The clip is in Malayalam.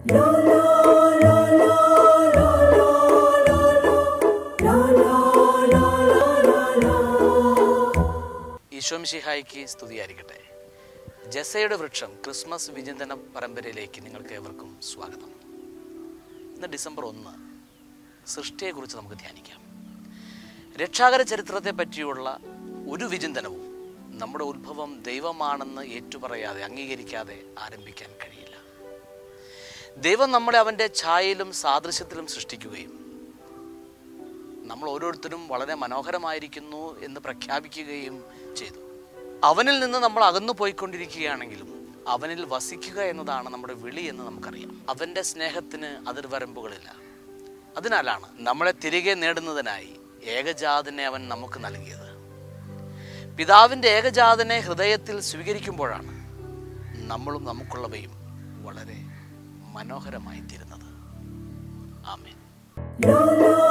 ഈശോമിഷിഹായിക്ക് സ്തുതിയായിരിക്കട്ടെ ജസയുടെ വൃക്ഷം ക്രിസ്മസ് വിചിന്തന പരമ്പരയിലേക്ക് നിങ്ങൾക്ക് ഏവർക്കും സ്വാഗതം ഇന്ന് ഡിസംബർ ഒന്ന് സൃഷ്ടിയെക്കുറിച്ച് നമുക്ക് ധ്യാനിക്കാം രക്ഷാകര ചരിത്രത്തെ പറ്റിയുള്ള ഒരു വിചിന്തനവും നമ്മുടെ ഉത്ഭവം ദൈവമാണെന്ന് ഏറ്റുപറയാതെ അംഗീകരിക്കാതെ ആരംഭിക്കാൻ കഴിയില്ല ദൈവം നമ്മളെ അവൻ്റെ ഛായയിലും സാദൃശ്യത്തിലും സൃഷ്ടിക്കുകയും നമ്മൾ ഓരോരുത്തരും വളരെ മനോഹരമായിരിക്കുന്നു എന്ന് പ്രഖ്യാപിക്കുകയും ചെയ്തു അവനിൽ നിന്ന് നമ്മൾ അകന്നു പോയിക്കൊണ്ടിരിക്കുകയാണെങ്കിലും അവനിൽ വസിക്കുക എന്നതാണ് നമ്മുടെ വിളി എന്ന് നമുക്കറിയാം അവൻ്റെ സ്നേഹത്തിന് അതിർവരമ്പുകളില്ല അതിനാലാണ് നമ്മളെ തിരികെ നേടുന്നതിനായി ഏകജാതനെ അവൻ നമുക്ക് നൽകിയത് പിതാവിൻ്റെ ഏകജാതനെ ഹൃദയത്തിൽ സ്വീകരിക്കുമ്പോഴാണ് നമ്മളും നമുക്കുള്ളവയും വളരെ മനോഹരമായി തീരുന്നത് ആമേൻ La la